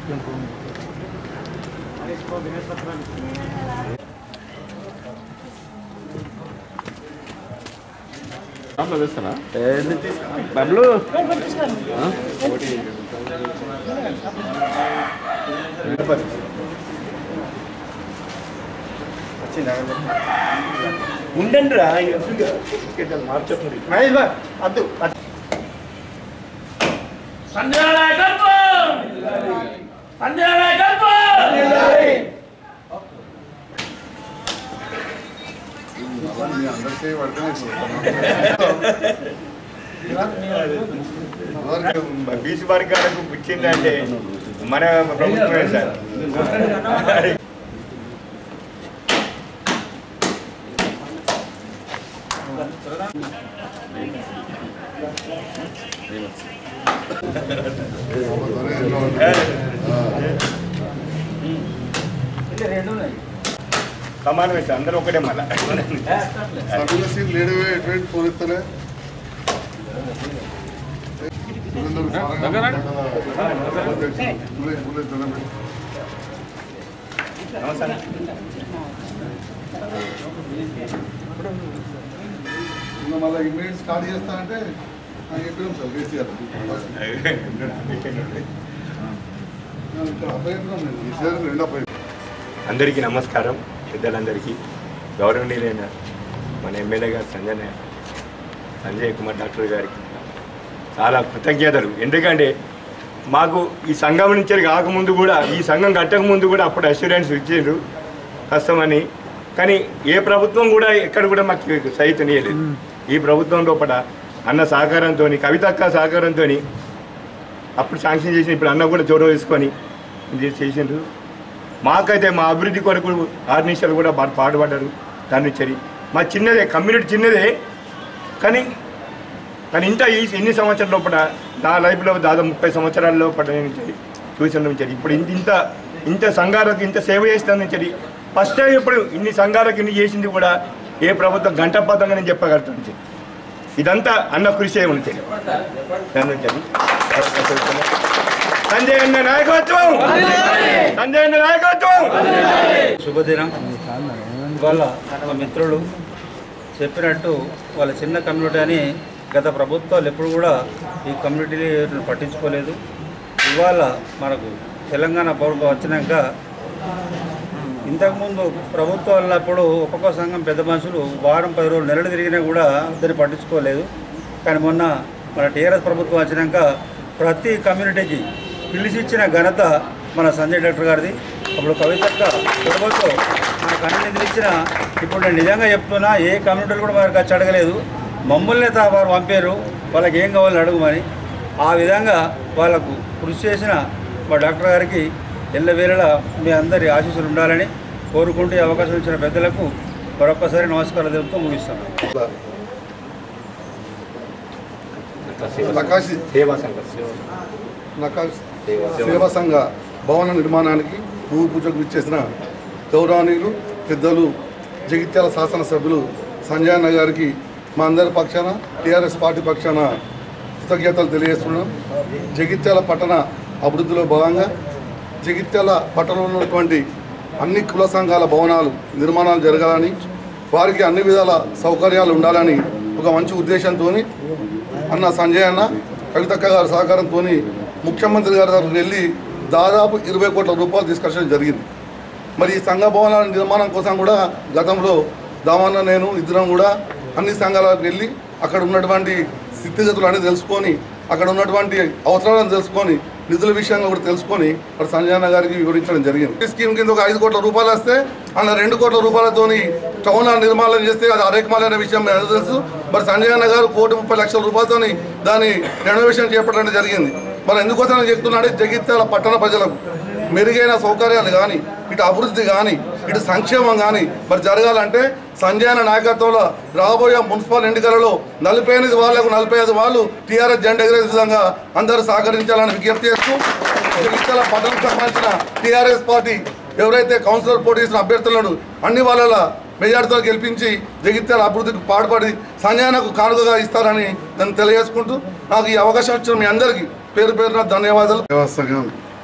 బబ్లు ఉండండి రా మహేష్ బా అద్దు సంజయ్ నాయకత్వం సంజయ్ నాయకత్వం బీసీ వర్గాలకు పుచ్చిందంటే మన ప్రభుత్వమే సార్ సమానమే సార్ అందరూ ఒకటే మళ్ళా సభ్యుల సీట్ లేడవే ఎటువంటి ఫోన్ ఇస్తలే మళ్ళీ ఇమీడియట్ స్టార్ట్ చేస్తానంటే నాకు చెప్పినాం సార్ కేసీఆర్ అబ్బాయి చెప్పినాం నేను కేసీఆర్ రెండు అబ్బాయి అందరికీ నమస్కారం పెద్దలందరికీ గౌరవనీయులైన మన ఎమ్మెల్యే గారు సంజయ్ నాయక్ సంజయ్ కుమార్ డాక్టర్ గారికి చాలా కృతజ్ఞతలు ఎందుకంటే మాకు ఈ సంఘం నుంచి కాకముందు కూడా ఈ సంఘం కట్టక ముందు కూడా అప్పుడు అష్యూరెన్స్ ఇచ్చిండ్రు కష్టమని కానీ ఏ ప్రభుత్వం కూడా ఎక్కడ కూడా మాకు సహితనీయలేదు ఈ ప్రభుత్వం లోపల అన్న సహకారంతో కవితక్క సహకారంతో అప్పుడు శాంక్షన్ చేసిన ఇప్పుడు అన్న కూడా చొరవ తీసుకొని ఇది చేసిండ్రు మాకైతే మా అభివృద్ధి కొరకు ఆరు నిమిషాలు కూడా బా- పాటుపడ్డారు దాన్ని చరి మా చిన్నదే కమ్యూనిటీ చిన్నదే కానీ కానీ ఇంత ఈ ఇన్ని సంవత్సరాల లోపల నా లైఫ్లో దాదాపు ముప్పై సంవత్సరాల లోపల నేను చరి చూసిన నుంచి ఇప్పుడు ఇంత ఇంత ఇంత సంఘాలకు ఇంత సేవ చేస్తాను నుంచి ఫస్ట్ టైం ఇప్పుడు ఇన్ని సంఘాలకు ఇన్ని చేసింది కూడా ఏ ప్రభుత్వం గంటపాతంగా నేను చెప్పగలుగుతాను ఇదంతా అన్న కృషి ఉంది దాని నుంచి సంజయ్ అన్న నాయకత్వం సంజయ్ అన్న నాయకత్వం శుభదినం ఇవాళ మా మిత్రులు చెప్పినట్టు వాళ్ళ చిన్న కమ్యూనిటీ అని గత ప్రభుత్వాలు ఎప్పుడు కూడా ఈ కమ్యూనిటీని పట్టించుకోలేదు ఇవాళ మనకు తెలంగాణ పౌరులు వచ్చినాక ఇంతకుముందు ప్రభుత్వం ఉన్నప్పుడు ఒక్కొక్క సంఘం పెద్ద మనుషులు వారం పది రోజులు నెలలు తిరిగినా కూడా దాన్ని పట్టించుకోలేదు కానీ మొన్న మన టీఆర్ఎస్ ప్రభుత్వం వచ్చినాక ప్రతి కమ్యూనిటీకి పిలిచిచ్చిన ఘనత మన సంజయ్ డాక్టర్ గారిది అప్పుడు కవితక్క చొరవతో నాకు అన్ని నిధులు ఇచ్చిన ఇప్పుడు నేను నిజంగా చెప్తున్నా ఏ కమ్యూనిటీలు కూడా వారికి వచ్చి అడగలేదు మమ్మల్ని తా వారు పంపారు వాళ్ళకి ఏం కావాలని అడుగుమని ఆ విధంగా వాళ్ళకు కృషి చేసిన మా డాక్టర్ గారికి ఎల్లవేళలా మీ అందరి ఆశీస్సులు ఉండాలని కోరుకుంటూ ఈ అవకాశం ఇచ్చిన పెద్దలకు మరొక్కసారి నమస్కారం తెలుపుతూ ముగిస్తాను నకాశి సేవా సంఘం నకాశ్ సేవా సంఘ భవన నిర్మాణానికి భూమి పూజకు ఇచ్చేసిన గౌరవనీయులు పెద్దలు జగిత్యాల శాసనసభ్యులు సంజయ్ అన్న గారికి మా అందరి పక్షాన టీఆర్ఎస్ పార్టీ పక్షాన కృతజ్ఞతలు తెలియజేస్తున్నాం జగిత్యాల పట్టణ అభివృద్ధిలో భాగంగా జగిత్యాల పట్టణంలో ఉన్నటువంటి అన్ని కుల సంఘాల భవనాలు నిర్మాణాలు జరగాలని వారికి అన్ని విధాల సౌకర్యాలు ఉండాలని ఒక మంచి ఉద్దేశంతో అన్న సంజయ్ అన్న కవితక్క గారి సహకారంతో ముఖ్యమంత్రి గారి దగ్గరికి వెళ్ళి దాదాపు ఇరవై కోట్ల రూపాయలు తీసుకొచ్చడం జరిగింది మరి ఈ సంఘ భవనాల నిర్మాణం కోసం కూడా గతంలో దామన్న నేను ఇద్దరం కూడా అన్ని సంఘాలకు వెళ్ళి అక్కడ ఉన్నటువంటి స్థితిగతులు అన్నీ తెలుసుకొని అక్కడ ఉన్నటువంటి అవసరాలను తెలుసుకొని నిధుల విషయంగా కూడా తెలుసుకొని మరి సంజయ్ అన్న గారికి వివరించడం జరిగింది ఈ స్కీమ్ కింద ఒక ఐదు కోట్ల రూపాయలు వస్తే అలా రెండు కోట్ల రూపాయలతోని టౌన్ హాల్ నిర్మాణం చేస్తే అది అరేకమాల అనే విషయం మీకు అందరికీ తెలుసు మరి సంజయ్ అన్న గారు కోటి ముప్పై లక్షల రూపాయలతోని దాన్ని రెనోవేషన్ చేపట్టడం జరిగింది మరి ఎందుకోసం చెప్తున్నాడు జగిత్యాల పట్టణ ప్రజలకు మెరుగైన సౌకర్యాలు కానీ ఇటు అభివృద్ధి కానీ ఇటు సంక్షేమం కానీ మరి జరగాలంటే సంజయన నాయకత్వంలో రాబోయే మున్సిపల్ ఎన్నికలలో నలభై ఎనిమిది వాళ్ళకు నలభై ఐదు వాళ్ళు టీఆర్ఎస్ జెండా ఎగరే విధంగా అందరూ సహకరించాలని విజ్ఞప్తి చేస్తూ జగిత్యాల పట్టణకు సంబంధించిన టీఆర్ఎస్ పార్టీ ఎవరైతే కౌన్సిలర్ పోటీ చేసిన అభ్యర్థులను అన్ని వాళ్ళ మెజార్టీతో గెలిపించి జగిత్యాల అభివృద్ధికి పాటుపడి సంజయనకు కానుకగా ఇస్తారని నేను తెలియజేసుకుంటూ నాకు ఈ అవకాశం ఇచ్చిన మీ అందరికీ పేరు పేరున ధన్యవాదాలు సంఘం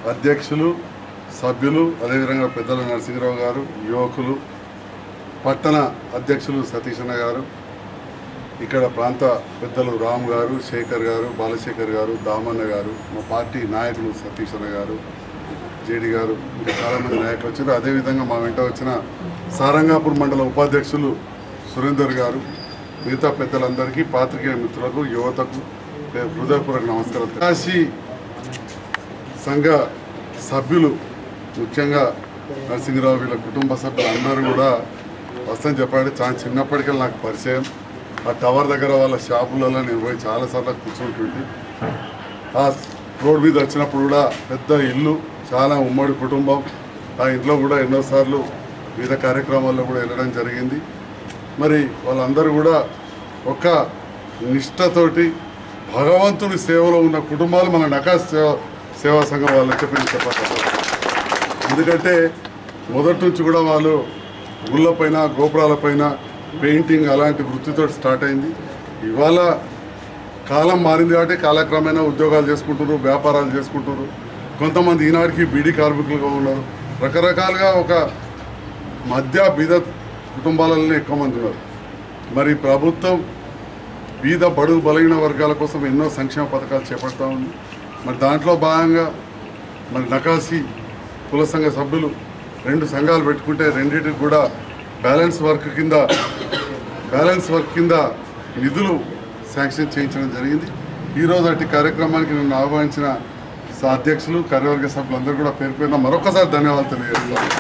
అధ్యక్షులు సభ్యులు అదేవిధంగా పెద్దల నరసింహరావు గారు యువకులు పట్టణ అధ్యక్షులు సతీష్ అన్న గారు ఇక్కడ ప్రాంత పెద్దలు రామ్ గారు శేఖర్ గారు బాలశేఖర్ గారు దామన్న గారు మా పార్టీ నాయకులు సతీష్ అన్న గారు జేడి గారు ఇంకా చాలామంది నాయకులు వచ్చారు అదేవిధంగా మా వెంట వచ్చిన సారంగాపూర్ మండల ఉపాధ్యక్షులు సురేందర్ గారు మిగతా పెద్దలందరికీ పాత్రికేయ మిత్రులకు యువతకు హృదయపూర్వక నమస్కారం కాశీ సంఘ సభ్యులు ముఖ్యంగా నరసింహరావు వీళ్ళ కుటుంబ సభ్యులు అందరూ కూడా వస్తాను చెప్పాడు చాలా చిన్నప్పటికీ నాకు పరిచయం ఆ టవర్ దగ్గర వాళ్ళ షాపులలో నేను పోయి చాలాసార్లు కూర్చుంటుంటే ఆ రోడ్ మీద వచ్చినప్పుడు కూడా పెద్ద ఇల్లు చాలా ఉమ్మడి కుటుంబం ఆ ఇంట్లో కూడా ఎన్నోసార్లు వివిధ కార్యక్రమాల్లో కూడా వెళ్ళడం జరిగింది మరి వాళ్ళందరూ కూడా ఒక నిష్టతోటి భగవంతుడి సేవలో ఉన్న కుటుంబాలు మన నకాశ్ సేవ సేవా సంఘం వాళ్ళు చెప్పి చెప్పాలి ఎందుకంటే మొదటి నుంచి కూడా వాళ్ళు గుళ్ళపైన గోపురాలపైన పెయింటింగ్ అలాంటి వృత్తితో స్టార్ట్ అయింది ఇవాళ కాలం మారింది కాబట్టి కాలక్రమేణా ఉద్యోగాలు చేసుకుంటారు వ్యాపారాలు చేసుకుంటారు కొంతమంది ఈనాటికి బీడీ కార్మికులుగా ఉన్నారు రకరకాలుగా ఒక మధ్య బీద కుటుంబాలలోనే ఎక్కువ మంది ఉన్నారు మరి ప్రభుత్వం బీద బడుగు బలహీన వర్గాల కోసం ఎన్నో సంక్షేమ పథకాలు చేపడతా ఉంది మరి దాంట్లో భాగంగా మరి నకాసి కుల సంఘ సభ్యులు రెండు సంఘాలు పెట్టుకుంటే రెండింటికి కూడా బ్యాలెన్స్ వర్క్ కింద బ్యాలెన్స్ వర్క్ కింద నిధులు శాంక్షన్ చేయించడం జరిగింది ఈరోజు అట్టి కార్యక్రమానికి నన్ను ఆహ్వానించిన స- అధ్యక్షులు కార్యవర్గ సభ్యులందరూ కూడా పేరు పేరున మరొకసారి ధన్యవాదాలు తెలియజేస్తాను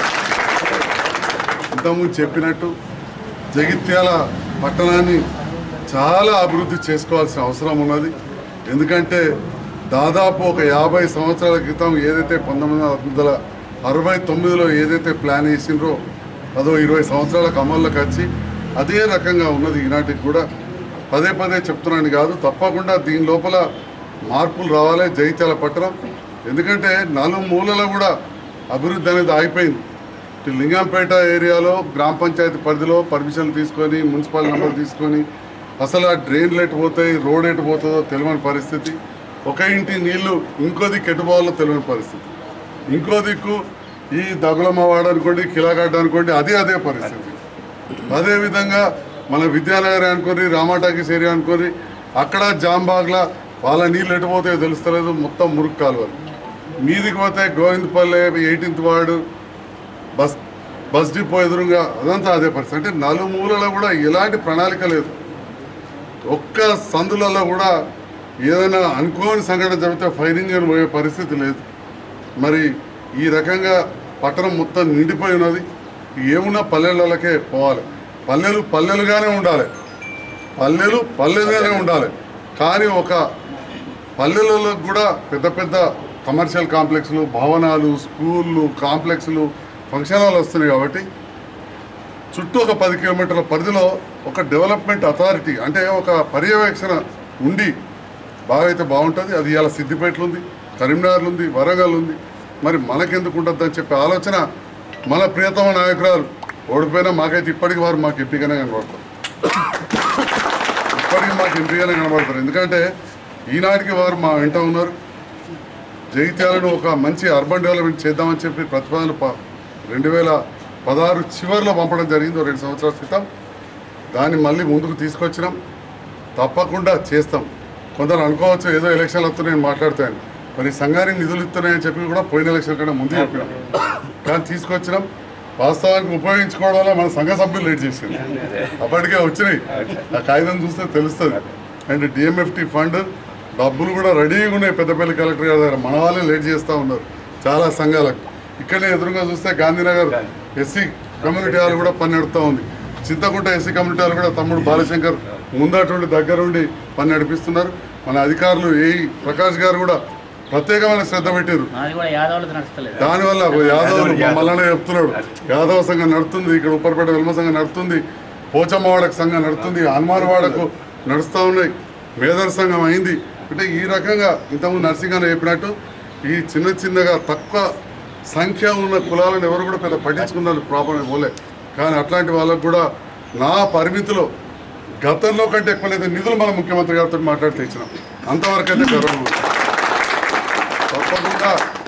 ఇంతకుముందు చెప్పినట్టు జగిత్యాల పట్టణాన్ని చాలా అభివృద్ధి చేసుకోవాల్సిన అవసరం ఉన్నది ఎందుకంటే దాదాపు ఒక యాభై సంవత్సరాల క్రితం ఏదైతే పంతొమ్మిది వందల అరవై తొమ్మిదిలో ఏదైతే ప్లాన్ వేసిండ్రో అదో ఇరవై సంవత్సరాలకు అమల్లోకి వచ్చి అదే రకంగా ఉన్నది ఈనాటికి కూడా పదే పదే చెప్తున్నాను కాదు తప్పకుండా దీని లోపల మార్పులు రావాలి జగిత్యాల పట్టణం ఎందుకంటే నాలుగు మూలలో కూడా అభివృద్ధి అనేది ఆగిపోయింది ఇటు లింగంపేట ఏరియాలో గ్రామ పంచాయతీ పరిధిలో పర్మిషన్ తీసుకొని మున్సిపల్ నెంబర్ తీసుకొని అసలు ఆ డ్రైన్లు ఎటు పోతాయి రోడ్ ఎటు పోతుందో తెలియని పరిస్థితి ఒక ఇంటి నీళ్లు ఇంకో దిక్కు ఎటు పోవాలో తెలియని పరిస్థితి ఇంకో దిక్కు ఈ దగులమ్మవాడ అనుకోండి కిలాగడ్డ అనుకోండి అదే అదే పరిస్థితి అదేవిధంగా మన విద్యానగర్ అనుకొని రామాటాకీస్ ఏరియా అనుకొని అక్కడ జాంబాగ్లా వాళ్ళ నీళ్ళు ఎటు పోతాయో తెలుస్తలేదు మొత్తం మురుగు కాలువలు మీదికి పోతే Govindapalle eighteenth ward bus bus depot ఎదురుగా అదంతా అదే పరిస్థితి అంటే నలుమూలలో కూడా ఎలాంటి ప్రణాళిక లేదు ఒక్క సందులలో కూడా ఏదైనా అనుకోని సంఘటన జరిగితే ఫైరింగ్ అని పోయే పరిస్థితి లేదు మరి ఈ రకంగా పట్టణం మొత్తం నిండిపోయి ఉన్నది ఏమున్నా పల్లెలకే పోవాలి పల్లెలు పల్లెలుగానే ఉండాలి పల్లెలు పల్లెలుగానే ఉండాలి కానీ ఒక పల్లెలలో కూడా పెద్ద పెద్ద కమర్షియల్ కాంప్లెక్స్లు భవనాలు స్కూళ్ళు కాంప్లెక్స్లు ఫంక్షన్ హాల్ వస్తున్నాయి కాబట్టి చుట్టూ ఒక పది కిలోమీటర్ల పరిధిలో ఒక డెవలప్మెంట్ అథారిటీ అంటే ఒక పర్యవేక్షణ ఉండి బాగా అయితే బాగుంటుంది అది ఇలా సిద్దిపేటలో ఉంది కరీంనగర్లో ఉంది వరంగల్ ఉంది మరి మనకెందుకు ఉంటుంది అని చెప్పే ఆలోచన మన ప్రియతమ నాయకురాలు ఓడిపోయినా మాకైతే ఇప్పటికి వారు మాకు ఎంపీగానే కనబడతారు ఇప్పటికీ మాకు ఎంపీగానే కనబడతారు ఎందుకంటే ఈనాటికి వారు మా వెంట ఉన్నారు జగిత్యాలను ఒక మంచి అర్బన్ డెవలప్మెంట్ చేద్దామని చెప్పి ప్రతిపాదన ప- రెండు వేల పదహారు చివరిలో పంపడం జరిగింది ఓ రెండు సంవత్సరాల క్రితం దాన్ని మళ్ళీ ముందుకు తీసుకొచ్చినాం తప్పకుండా చేస్తాం కొందరు అనుకోవచ్చు ఏదో ఎలక్షన్లు వస్తున్నాయని మాట్లాడతాను మరి సంఘానికి నిధులు ఇస్తున్నాయని చెప్పి కూడా పోయిన ఎలక్షన్ కన్నా ముందు చెప్పినాం కానీ తీసుకొచ్చినాం వాస్తవానికి ఉపయోగించుకోవడం వల్ల మన సంఘ సభ్యులు లేట్ చేసింది అప్పటికే వచ్చినాయి ఆ కాగితం చూస్తే తెలుస్తుంది అండ్ డిఎంఎఫ్టి ఫండ్ డబ్బులు కూడా రెడీగా ఉన్నాయి పెద్దపల్లి కలెక్టర్ గారి దగ్గర మన వాళ్ళే లేట్ చేస్తూ ఉన్నారు చాలా సంఘాలకు ఇక్కడనే ఎదురుగా చూస్తే గాంధీనగర్ ఎస్సీ కమ్యూనిటీ హాల్ కూడా పని నడుస్తూ ఉంది చింతకుంట ఎస్సీ కమ్యూనిటీ హాల్ కూడా తమ్ముడు బాలశంకర్ ముందటుండి దగ్గరుండి పని నడిపిస్తున్నారు మన అధికారులు ఏ ప్రకాష్ గారు కూడా ప్రత్యేకమైన శ్రద్ధ పెట్టారు మాది కూడా యాదవులతో నడుస్తలేదు దానివల్ల యాదవులు మమ్మల్ని చెప్తున్నాడు యాదవ సంఘం నడుస్తుంది ఇక్కడ ఉప్పరపేట వెల్మ సంఘం నడుస్తుంది పోచమ్మవాడకు సంఘం నడుస్తుంది హనుమానవాడకు నడుస్తూ ఉన్నాయి మేదర్ సంఘం అయింది అంటే ఈ రకంగా ఇంతకుముందు నర్సింగ్ చెప్పినట్టు ఈ చిన్న చిన్నగా తక్కువ సంఖ్య ఉన్న కులాలను ఎవరు కూడా పెద్ద పట్టించుకున్నారు ప్రాబ్లం పోలే కానీ అట్లాంటి వాళ్ళకు కూడా నా పరిమితిలో గతంలో కంటే ఎక్కువైతే నిధులు మన ముఖ్యమంత్రి గారితో మాట్లాడితే ఇచ్చినాం అంతవరకు అయితే గర్వం ఉంది. తప్పకుండా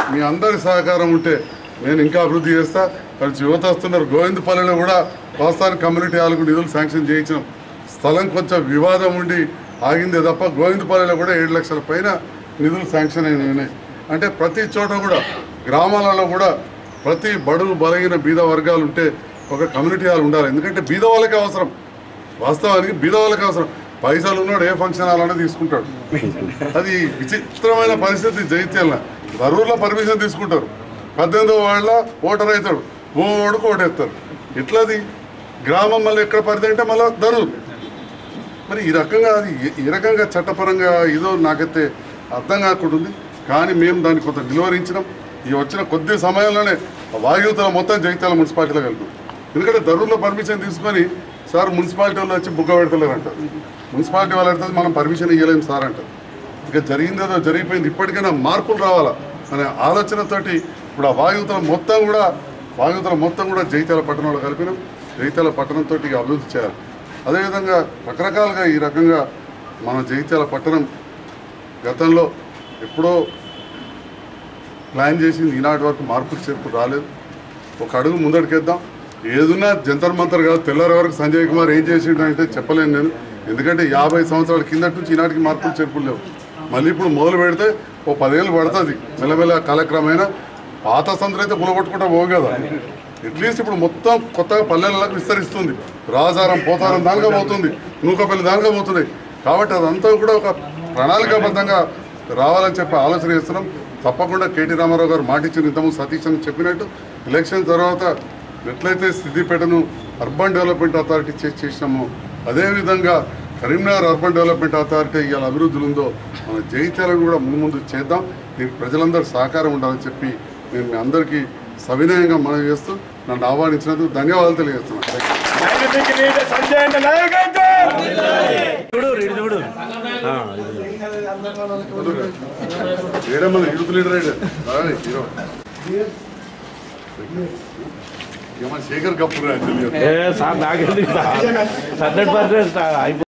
మీ అందరి సహకారం ఉంటే నేను ఇంకా అభివృద్ధి చేస్తా కలిసి యువత వస్తున్నారు గోవిందపల్లిలో కూడా వాస్తవానికి కమ్యూనిటీ హాల్కు నిధులు శాంక్షన్ చేయించినాం స్థలం కొంచెం వివాదం ఉండి ఆగిందే తప్ప గోవిందపల్లిలో కూడా ఏడు లక్షల పైన నిధులు శాంక్షన్ అయినవి ఉన్నాయి అంటే ప్రతి చోట కూడా గ్రామాలలో కూడా ప్రతి బడుగు బలగిన బీద వర్గాలు ఉంటే ఒక కమ్యూనిటీ హాల్ ఉండాలి ఎందుకంటే బీద వాళ్ళకి అవసరం వాస్తవానికి బీద వాళ్ళకి అవసరం పైసలు ఉన్నాడు ఏ ఫంక్షన్ హాల్ అనేది తీసుకుంటాడు అది విచిత్రమైన పరిస్థితి జైత్యాల ధరూర్లో పర్మిషన్ తీసుకుంటారు పద్దెనిమిదో వాళ్ళ ఓటర్ అవుతాడు ఓడుకు ఓటేస్తారు ఇట్లాది గ్రామం మళ్ళీ ఎక్కడ పరిధి అంటే మళ్ళీ ధరూర్ మరి ఈ రకంగా అది ఏ- ఈ రకంగా చట్టపరంగా ఏదో నాకైతే అర్థం కాకుండా కానీ మేము దాన్ని కొంత నిలువరించినాం ఈ వచ్చిన కొద్ది సమయంలోనే ఆ వాయువుతల మొత్తం జగిత్యాల మున్సిపాలిటీలో కలిపాం ఎందుకంటే ధరూర్లో పర్మిషన్ తీసుకొని సార్ మున్సిపాలిటీ వాళ్ళు వచ్చి బుక్క పెడతలేరు అంటారు మున్సిపాలిటీ వాళ్ళు అంటారు మనం పర్మిషన్ ఇవ్వలేము సార్ అంటారు ఇక జరిగిందేదో జరిగిపోయింది ఇప్పటికైనా మార్పులు రావాలా అనే ఆలోచనతోటి ఇప్పుడు ఆ వాయువుతల మొత్తం కూడా వాయువుతల మొత్తం కూడా జైత్యాల పట్టణంలో కలిపినాం జైత్యాల పట్టణంతో ఇక అభివృద్ధి చేయాలి అదేవిధంగా రకరకాలుగా ఈ రకంగా మన జగిత్యాల పట్టణం గతంలో ఎప్పుడో ప్లాన్ చేసింది ఈనాటి వరకు మార్పులు చేర్పు రాలేదు ఒక అడుగు ముందడికేద్దాం ఏదున్నా జంతర్ మంతర్ కాదు తెల్లారి వరకు సంజయ్ కుమార్ ఏం చేసిండు అంటే చెప్పలేను నేను ఎందుకంటే యాభై సంవత్సరాల కిందటి నుంచి ఈనాటికి మార్పులు చేర్పులు లేవు మళ్ళీ ఇప్పుడు మొదలు పెడితే ఓ పదేళ్ళు పడుతుంది మెల్లమెల్ల కాలక్రమేణా పాత సందులు అయితే కులగొట్టుకుంటా పోవు కదా అట్లీస్ట్ ఇప్పుడు మొత్తం కొత్తగా పల్లెలకు విస్తరిస్తుంది రాజారం పోతారం దానిగా పోతుంది నూకపల్లి దానిగా పోతున్నాయి కాబట్టి అదంతా కూడా ఒక ప్రణాళికాబద్ధంగా రావాలని చెప్పి ఆలోచన చేస్తున్నాం తప్పకుండా కేటీ రామారావు గారు మాట ఇచ్చిన ఇంతకుముందు సతీష్ అని చెప్పినట్టు ఎలక్షన్ తర్వాత ఎట్లయితే సిద్దిపేటను అర్బన్ డెవలప్మెంట్ అథారిటీ చేసి చేసినామో అదేవిధంగా కరీంనగర్ అర్బన్ డెవలప్మెంట్ అథారిటీ ఇవాళ అభివృద్ధులు ఉందో మన జైత్యాలను కూడా ముందు ముందు చేద్దాం దీనికి ప్రజలందరూ సహకారం ఉండాలని చెప్పి నేను మీ అందరికీ సవినయంగా మనం చేస్తూ నన్ను ఆహ్వానించినందుకు ధన్యవాదాలు తెలియజేస్తున్నాను డైనమిక్ లీడర్ సంజయ్ అన్న నాయకత్వం ఏడా మన యూత్ లీడర్ రైడర్ హీరో ఏమన్నా శేఖర్ కపూర్ యాక్చువల్లీ సార్ నాకెందుకు సార్ హండ్రెడ్ పర్సెంట్